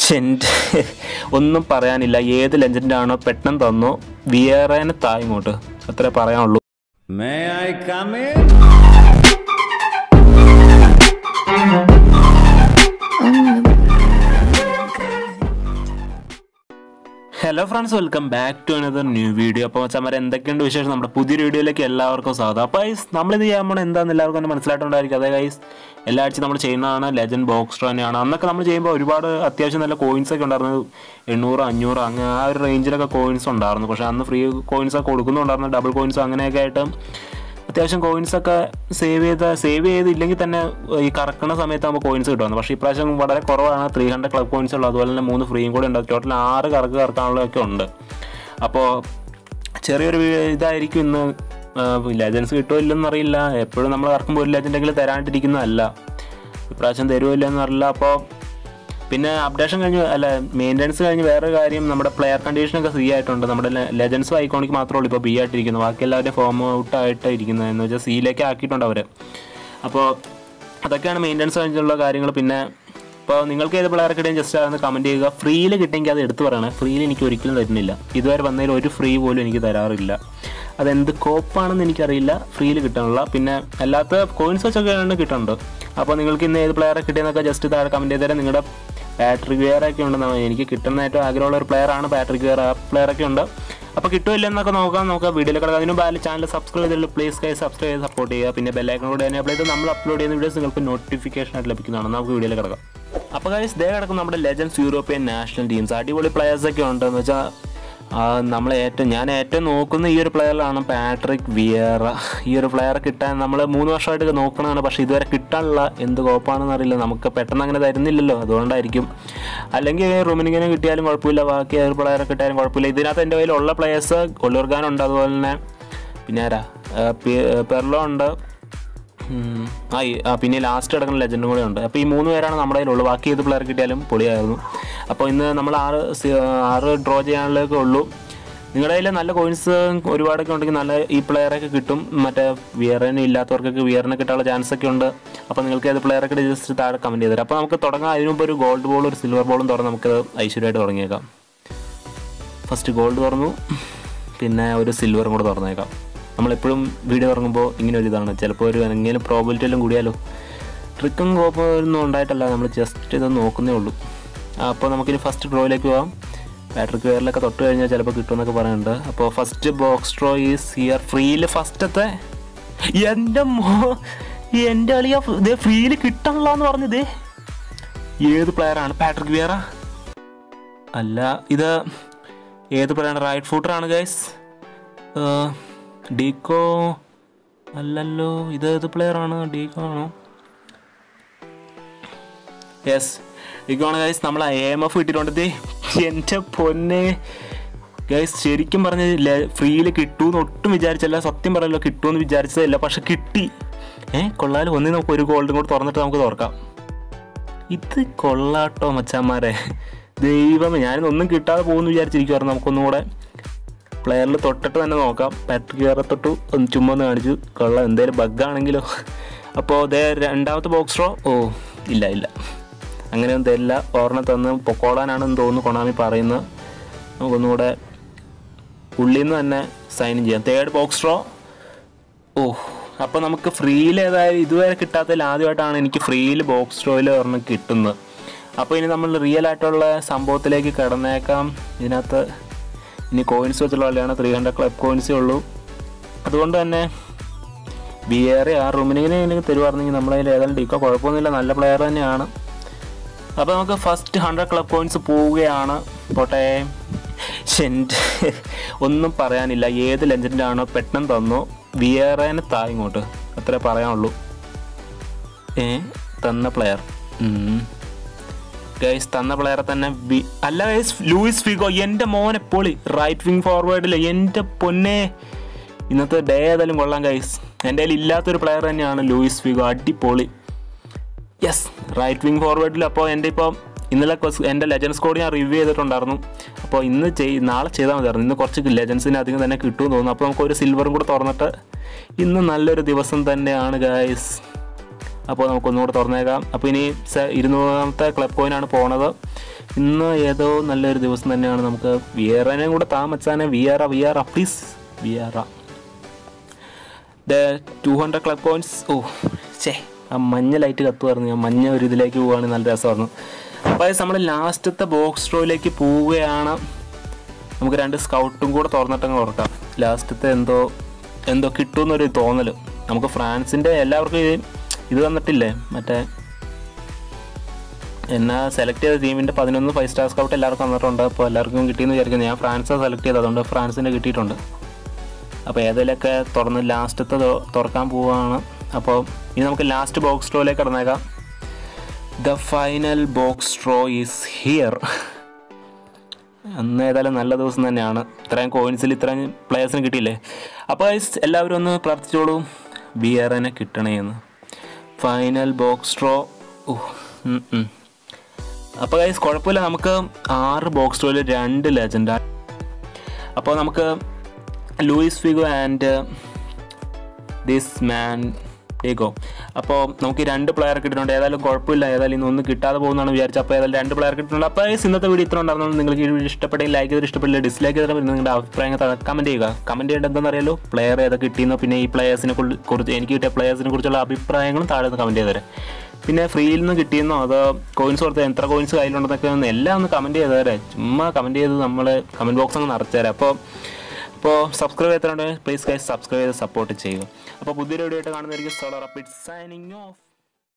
എൻ്റെ ഒന്നും പറയാനില്ല ഏത് ലെജൻഡാണോ പെട്ടെന്ന് തന്നോ വിയറേനെ താ ഇങ്ങോട്ട് അത്രേ പറയാനുള്ളൂ May I come in? Hello friends welcome back to another new video അപ്പോൾ ചമ്മര എന്തൊക്കെയുണ്ട് വിശേഷം നമ്മുടെ പുതിയൊരു വീഡിയോയിലേക്ക് എല്ലാവർക്കും സ്വാഗതം അപ്പോൾ ഗൈസ് നമ്മളിത് ചെയ്യാൻ പോണത് എന്താണെന്ന് എല്ലാവർക്കും തന്നെ മനസ്സിലായിട്ടുണ്ടായിരിക്കും അതേ ഗൈസ് എല്ലാ ആഴ്ചയും നമ്മൾ ചെയ്യുന്നതാണ് ലെജൻഡ് ബോക്സ് തന്നെയാണ് അന്നൊക്കെ നമ്മൾ ചെയ്യുമ്പോൾ ഒരുപാട് അത്യാവശ്യം നല്ല കോയിൻസ് ഒക്കെ ഉണ്ടായിരുന്നു എണ്ണൂറ് അഞ്ഞൂറ് അങ്ങനെ ആ ഒരു റേഞ്ചിലൊക്കെ കോയിൻസ് ഉണ്ടായിരുന്നു പക്ഷേ അന്ന് ഫ്രീ കോയിൻസ് ഒക്കെ കൊടുക്കുന്നുണ്ടായിരുന്നു ഡബിൾ കോയിൻസ് അങ്ങനെയൊക്കെ ആയിട്ട് അത്യാവശ്യം കോയിൻസ് ഒക്കെ സേവ് ചെയ്ത് സേവ് ചെയ്തില്ലെങ്കിൽ തന്നെ ഈ കറക്കുന്ന സമയത്ത് നമുക്ക് കോയിൻസ് കിട്ടുമായിരുന്നു പക്ഷേ ഇപ്രാവശ്യം വളരെ കുറവാണ് ത്രീ ഹൺഡ്രഡ് ക്ലബ് കോയിൻസ് ഉള്ളത് അതുപോലെ തന്നെ മൂന്ന് ഫ്രീയും കൂടെ ഉണ്ട് ടോട്ടൽ ആറ് കറക്ക് കറക്കാനുള്ളതൊക്കെ ഉണ്ട് അപ്പോൾ ചെറിയൊരു വീ- ഇതായിരിക്കും ഇന്ന് ലെജൻസ് കിട്ടുമോ ഇല്ലെന്ന് അറിയില്ല എപ്പോഴും നമ്മൾ കറക്കുമ്പോൾ ഒരു ലെജൻഡെങ്കിലും തരാണ്ടിരിക്കുന്നതല്ല ഇപ്രാവശ്യം തരുമോ ഇല്ലെന്ന് അറിയില്ല അപ്പോൾ പിന്നെ അപ്ഡേഷൻ കഴിഞ്ഞ് അല്ല മെയിൻ്റനൻസ് കഴിഞ്ഞ് വേറെ കാര്യം നമ്മുടെ പ്ലെയർ കണ്ടീഷനൊക്കെ ഫ്രീ ആയിട്ടുണ്ട് നമ്മുടെ ലെജൻസ് ഐക്കോണിക്ക് മാത്രമേ ഉള്ളൂ ഇപ്പോൾ ബി ആയിട്ടിരിക്കുന്നത് ബാക്കി എല്ലാവരും ഫോം ഔട്ട് ആയിട്ട് ഇരിക്കുന്നത് എന്ന് വെച്ചാൽ സിയിലേക്ക് ആക്കിയിട്ടുണ്ട് അവർ അപ്പോൾ അതൊക്കെയാണ് മെയിൻ്റനൻസ് കഴിഞ്ഞുള്ള കാര്യങ്ങൾ പിന്നെ ഇപ്പോൾ നിങ്ങൾക്ക് ഏത് പ്ലെയർ കിട്ടിയും ജസ്റ്റ് അതൊന്ന് കമൻറ്റ് ചെയ്യുക ഫ്രീയിൽ കിട്ടിയെങ്കിൽ അത് എടുത്ത് പറയണേ ഫ്രീയിൽ എനിക്ക് ഒരിക്കലും തരുന്നില്ല ഇതുവരെ വന്നതിൽ ഒരു ഫ്രീ പോലും എനിക്ക് തരാറില്ല അതെന്ത് കോപ്പാണെന്ന് എനിക്കറിയില്ല ഫ്രീയിൽ കിട്ടാനുള്ള പിന്നെ അല്ലാത്ത കോയിൻസ് വെച്ചൊക്കെയാണ് കിട്ടുന്നുണ്ട് അപ്പോൾ നിങ്ങൾക്ക് ഇന്ന് ഏത് പ്ലെയറെ കിട്ടിയെന്നൊക്കെ ജസ്റ്റ് താഴെ കമൻറ്റ് ചെയ്ത് തരാം നിങ്ങളുടെ പാട്രിക് വിയർ ഒക്കെ ഉണ്ട് നമ്മ- എനിക്ക് കിട്ടുന്ന ഏറ്റവും ആഗ്രഹമുള്ള ഒരു player ആണ് പാട്രിക് വിയർ ആ player ഒക്കെ ഉണ്ട് അപ്പോൾ കിട്ടുമില്ല എന്നൊക്കെ നോക്കാം നോക്കാം വീഡിയോയിൽ കിടക്കാം അതിന് മുമ്പ് ചാനൽ സബ്സ്ക്രൈബ് ചെയ്തിട്ട് പ്ലീസ് കൈ സബ്സ്ക്രൈബ് ചെയ്ത് സപ്പോർട്ട് ചെയ്യുക പിന്നെ ബെല്ലൈക്കൺ കൂടെ എനേബിൾ ചെയ്ത് നമ്മൾ അപ്ലോഡ് ചെയ്യുന്ന വീഡിയോസ് നിങ്ങൾക്ക് നോട്ടിഫിക്കേഷൻ ആയിട്ട് ലഭിക്കുന്നതാണ് നമുക്ക് വീഡിയോയിൽ കിടക്കാം അപ്പോൾ ഗൈസ് ദേ കിടക്കും നമ്മുടെ ലെജൻസ് യൂറോപ്യൻ നാഷണൽ ടീംസ് അടിപൊളി players ഒക്കെ ഉണ്ട് എന്ന് വെച്ചാൽ നമ്മൾ ഏറ്റവും ഞാൻ ഏറ്റവും നോക്കുന്ന ഈ ഒരു പ്ലെയറിലാണ് പാട്രിക് വിയറ ഈ ഒരു പ്ലെയർ കിട്ടാൻ നമ്മൾ മൂന്ന് വർഷമായിട്ട് നോക്കണതാണ് പക്ഷേ ഇതുവരെ കിട്ടാനുള്ള എന്ത് കോപ്പാണെന്ന് അറിയില്ല നമുക്ക് പെട്ടെന്ന് അങ്ങനെ തരുന്നില്ലല്ലോ അതുകൊണ്ടായിരിക്കും അല്ലെങ്കിൽ റൂമിനിങ്ങനെ കിട്ടിയാലും കുഴപ്പമില്ല ബാക്കി ഒരു പ്ലെയറെ കിട്ടിയാലും കുഴപ്പമില്ല ഇതിനകത്ത് എൻ്റെ കയ്യിലുള്ള പ്ലെയേഴ്സ് ഒള്ളൂർഖാനുണ്ട് അതുപോലെ തന്നെ പിന്നെ ആരാ ആ, പി- പെർലോ ഉണ്ട് ഉം. ആ ഈ- ആ പിന്നെ ലാസ്റ്റ് കിടക്കുന്ന ലെജൻഡും കൂടെ ഉണ്ട് അപ്പോൾ ഈ മൂന്ന് പേരാണ് നമ്മുടെ കയ്യിലുള്ളൂ ബാക്കി ഏത് പ്ലെയർ കിട്ടിയാലും പൊളിയായിരുന്നു അപ്പോൾ ഇന്ന് നമ്മൾ ആറ് സി- ആറ് ഡ്രോ ചെയ്യാനുള്ളതൊക്കെ ഉള്ളൂ നിങ്ങളുടെ കയ്യിൽ നല്ല കോയിൻസ് ഒരുപാടൊക്കെ ഉണ്ടെങ്കിൽ നല്ല ഈ പ്ലെയറൊക്കെ കിട്ടും മറ്റേ വിയറിന് ഇല്ലാത്തവർക്കൊക്കെ വിയറിന് കിട്ടാനുള്ള ചാൻസ് ഒക്കെ ഉണ്ട് അപ്പോൾ നിങ്ങൾക്ക് ഏത് പ്ലെയറൊക്കെ ജസ്റ്റ് താഴെ കമൻറ്റ് ചെയ്തുതരാം അപ്പോൾ നമുക്ക് തുടങ്ങാം അതിന് മുമ്പ് ഒരു ഗോൾഡ് ബോളും ഒരു സിൽവർ ബോളും തുറന്ന് നമുക്ക് ഐശ്വര്യമായിട്ട് തുടങ്ങിയേക്കാം ഫസ്റ്റ് ഗോൾഡ് തുറന്നു പിന്നെ ഒരു സിൽവറും കൂടെ തുറന്നേക്കാം നമ്മളെപ്പോഴും വീഡിയോ തുടങ്ങുമ്പോൾ ഇങ്ങനെ ഒരു ഇതാണ് ചിലപ്പോൾ ഒരു എന്തെങ്കിലും പ്രോബിലിറ്റി എല്ലാം കൂടിയാലോ ട്രിക്കും കോപ്പൊന്നും ഉണ്ടായിട്ടല്ല നമ്മൾ ജസ്റ്റ് ഇത് നോക്കുന്നേ ഉള്ളൂ അപ്പോൾ നമുക്കിനി ഫസ്റ്റ് ഡ്രോയിലേക്ക് പോകാം ബാറ്ററി കെയറിലൊക്കെ തൊട്ട് കഴിഞ്ഞാൽ ചിലപ്പോൾ കിട്ടുമെന്നൊക്കെ പറയുന്നുണ്ട് അപ്പോൾ first box draw is here ഫ്രീയിൽ ഫസ്റ്റത്തെ എൻ്റെ മോ എൻ്റെ അളിയ ഇതേ ഫ്രീയിൽ കിട്ടണല്ലോ എന്ന് പറഞ്ഞത് ഏത് പ്ലെയറാണ് പാട്രിക് വിയറ അല്ല ഇത് ഏത് പ്ലെയറാണ് റൈറ്റ് ഫൂട്ടറാണ് ഗൈസ് ഡീക്കോ അല്ലല്ലോ ഇത് ഏത് പ്ലെയറാണ് ഡീക്കോ ആണോ യെസ് ഡീക്കോ ആണ് ഗൈസ് നമ്മൾ എ എം എഫ് കിട്ടിയിട്ടുണ്ട് ദേ, എൻ്റെ പൊന്നെ ഗൈസ് ശരിക്കും പറഞ്ഞ ഫ്രീയിൽ കിട്ടുമെന്ന് ഒട്ടും വിചാരിച്ചല്ല സത്യം പറയല്ലോ കിട്ടുമെന്ന് വിചാരിച്ചതല്ല പക്ഷെ കിട്ടി ഏ കൊള്ളാലും ഒന്നി നമുക്ക് ഒരു ഗോൾഡും കൂടെ തുറന്നിട്ട് നമുക്ക് തുറക്കാം ഇത് കൊള്ളാട്ടോ മച്ചാന്മാരെ ദൈവമേ ഞാനിതൊന്നും കിട്ടാതെ പോകുമെന്ന് വിചാരിച്ചിരിക്കുവായിരുന്നു നമുക്കൊന്നും കൂടെ പ്ലെയറിൽ തൊട്ടിട്ട് തന്നെ നോക്കാം പാട്രിക് കയറി തൊട്ടു ഒന്ന് ചുമ്മാ ഒന്ന് കാണിച്ചു കൊള്ളാം എന്തേലും ബഗ്ഗാണെങ്കിലോ അപ്പോൾ ഇതേ രണ്ടാമത്തെ ബോക്സ് റോ ഓ ഇല്ല ഇല്ല അങ്ങനെയൊന്നും തരില്ല ഓർണ തന്ന് പൊക്കോളാനാണെന്ന് തോന്നുന്നു കൊണാമി പറയുന്നത് നമുക്കൊന്നുകൂടെ ഉള്ളിൽ നിന്ന് തന്നെ സൈൻ ചെയ്യാം തേർഡ് ബോക്സ് റോ ഓ അപ്പോൾ നമുക്ക് ഫ്രീയിൽ ഏതായാലും ഇതുവരെ കിട്ടാത്തതിൽ ആദ്യമായിട്ടാണ് എനിക്ക് ഫ്രീയിൽ ബോക്സ് ഡ്രോയിൽ ഒരെണ്ണം കിട്ടുന്നത് അപ്പോൾ ഇനി നമ്മൾ റിയൽ ആയിട്ടുള്ള സംഭവത്തിലേക്ക് കിടന്നേക്കാം ഇതിനകത്ത് ഇനി കോയിൻസ് വെച്ചുള്ള കളിയാണ് ത്രീ ഹൺഡ്രഡ് ക്ലബ് കോയിൻസേ ഉള്ളൂ അതുകൊണ്ട് തന്നെ ബിയേറെ ആ റൂമിനിങ്ങനെ എനിക്ക് തരുവായിരുന്നെങ്കിൽ നമ്മളതിൽ ഏതായാലും ഡീക്കോ കുഴപ്പമൊന്നുമില്ല നല്ല പ്ലെയർ തന്നെയാണ് അപ്പോൾ നമുക്ക് ഫസ്റ്റ് ഹൺഡ്രഡ് ക്ലബ് കോയിൻസ് പോവുകയാണ് പോട്ടെ ശ്ശെ, എൻ്റെ ഒന്നും പറയാനില്ല ഏത് ലെജൻഡാണോ പെട്ടെന്ന് തന്നോ വിയറേനെ താ ഇങ്ങോട്ട് അത്രേ പറയാനുള്ളൂ ഏ തന്ന പ്ലെയർ ഗൈസ് തന്ന പ്ലെയറെ തന്നെ വി- അല്ല ഗൈസ് ലൂയിസ് ഫിഗോ എൻ്റെ മോൻ എപ്പോളി റൈറ്റ് വിങ് ഫോർവേഡിൽ എൻ്റെ പൊന്നെ ഇന്നത്തെ ഡേ ഏതായാലും കൊള്ളാം ഗൈസ് എൻ്റെ കയ്യിൽ ഇല്ലാത്തൊരു പ്ലെയർ തന്നെയാണ് ലൂയിസ് ഫിഗോ അടിപൊളി യെസ് റൈറ്റ് വിങ് ഫോർവേഡിൽ അപ്പോൾ എൻ്റെ ഇപ്പോൾ ഇന്നലെ കൊസ്- എൻ്റെ ലെജൻസ് കോഡ് ഞാൻ റിവ്യൂ ചെയ്തിട്ടുണ്ടായിരുന്നു അപ്പോൾ ഇന്ന് ചെയ് നാളെ ചെയ്താൽ മതിയായിരുന്നു ഇന്ന് കുറച്ച് ലെജൻസിന് അധികം തന്നെ കിട്ടുമെന്ന് തോന്നുന്നു അപ്പോൾ നമുക്ക് ഒരു സിൽവറും കൂടെ തുറന്നിട്ട് ഇന്ന് നല്ലൊരു ദിവസം തന്നെയാണ് ഗായ്സ് അപ്പോൾ നമുക്കൊന്നുകൂടെ തുറന്നേക്കാം അപ്പോൾ ഇനി സ- ഇരുന്നൂറാമത്തെ ക്ലബ് കോയിനാണ് പോണത് ഇന്ന് ഏതോ നല്ലൊരു ദിവസം തന്നെയാണ് നമുക്ക് വിയറനെയും കൂടെ താമസാനെ Vieira Vieira please Vieira the two hundred club coins ഓ ഛേ ആ മഞ്ഞ ലൈറ്റ് കത്തുമായിരുന്നു ഞാൻ മഞ്ഞ ഒരു ഇതിലേക്ക് പോവുകയാണെങ്കിൽ നല്ല രസമായിരുന്നു അപ്പോൾ നമ്മൾ ലാസ്റ്റത്തെ ബോക്സ് ഡ്രോയിലേക്ക് പോവുകയാണ് നമുക്ക് രണ്ട് സ്കൗട്ടും കൂടെ തുറന്നിട്ടങ്ങ് തുറക്കാം ലാസ്റ്റത്തെ എന്തോ എന്തോ കിട്ടുമെന്നൊരു തോന്നൽ നമുക്ക് ഫ്രാൻസിൻ്റെ എല്ലാവർക്കും ഇത് ഇത് തന്നിട്ടില്ലേ മറ്റേ എന്നാ സെലക്ട് ചെയ്ത ടീമിൻ്റെ പതിനൊന്ന് ഫൈവ് സ്റ്റാർ സ്കൗട്ട് എല്ലാവർക്കും തന്നിട്ടുണ്ട് അപ്പോൾ എല്ലാവർക്കും കിട്ടിയെന്ന് വിചാരിക്കുന്നു ഞാൻ ഫ്രാൻസ് സെലക്ട് ചെയ്തത് അതുകൊണ്ട് ഫ്രാൻസിൻ്റെ കിട്ടിയിട്ടുണ്ട് അപ്പോൾ ഏതെങ്കിലുമൊക്കെ തുറന്ന് ലാസ്റ്റത്തെ തൊ- തുറക്കാൻ പോവുകയാണ് അപ്പോൾ ഇനി നമുക്ക് ലാസ്റ്റ് ബോക്സ് സ്ട്രോയിലേക്ക് കടന്നേക്കാം the final box draw is here അന്ന് ഏതായാലും നല്ല ദിവസം തന്നെയാണ് ഇത്രയും കോയിൻസിൽ ഇത്രയും പ്ലേയേഴ്സിന് കിട്ടിയില്ലേ അപ്പോൾ guys, എല്ലാവരും ഒന്ന് പ്രാർത്ഥിച്ചോളൂ ബിയറിനെ കിട്ടണേന്ന് ഫൈനൽ ബോക്സ് സ്ട്രോ അപ്പോൾ ഗൈസ് കുഴപ്പമില്ല നമുക്ക് ആറ് ബോക്സ് സ്ട്രോയിൽ രണ്ട് ലെജൻഡ് അപ്പോൾ നമുക്ക് Luis Figo and this man Deco അപ്പോൾ നമുക്ക് ഈ രണ്ട് പ്ലെയർ കിട്ടിയിട്ടുണ്ട് ഏതായാലും കുഴപ്പമില്ല ഏതായാലും ഇന്ന് ഒന്നും കിട്ടാതെ പോകുന്നതാണ് വിചാരിച്ചത് അപ്പോൾ ഏതായാലും രണ്ട് പ്ലെയർ കിട്ടിയിട്ടുണ്ട് അപ്പോൾ guys, ഇന്നത്തെ വീഡിയോ ഇത്ര ഉണ്ടായിരുന്നു നിങ്ങൾക്ക് ഈ വീഡിയോ ഇഷ്ടപ്പെട്ടെങ്കിൽ ലൈക്ക് ചെയ്ത് ഇഷ്ടപ്പെട്ടില്ല ഡിസ്ലൈക്ക് ചെയ്താൽ പിന്നെ നിങ്ങളുടെ അഭിപ്രായങ്ങൾ കമൻറ്റ് ചെയ്യുക കമൻറ്റ് ചെയ്യേണ്ടത് എന്താണെന്ന് അറിയാലോ പ്ലെയർ ഏതൊക്കെ കിട്ടിയെന്നോ പിന്നെ ഈ പ്ലെയേഴ്സിനെ കുറിച്ച് എനിക്ക് കിട്ടിയ പ്ലെയേഴ്സിനെ കുറിച്ചുള്ള അഭിപ്രായങ്ങളും താഴെ നിന്ന് കമൻറ്റ് ചെയ്തേരെ പിന്നെ ഫ്രീയിൽ നിന്ന് കിട്ടിയെന്നോ അതോ കോയിൻസ് കൊടുത്ത് എത്ര കോയിൻസ് കയ്യിലുണ്ടെന്നൊക്കെ ഒന്ന് എല്ലാം ഒന്ന് കമൻറ്റ് ചെയ്തേരെ ചുമ്മാ കമൻറ്റ് ചെയ്ത് നമ്മൾ കമൻറ്റ് ബോക്സ് അങ്ങ് നിറച്ചേരെ അപ്പോൾ അപ്പോൾ സബ്സ്ക്രൈബ് ചെയ്തിട്ടുണ്ടെങ്കിൽ പ്ലീസ് ഗൈസ് സബ്സ്ക്രൈബ് ചെയ്ത് സപ്പോർട്ട് ചെയ്യുക അപ്പോൾ പുതിയൊരു വീഡിയോ ആയിട്ട് കാണുന്നതായിരിക്കും സോളർ അപ്പിറ്റ് സൈനിങ് ഓഫ്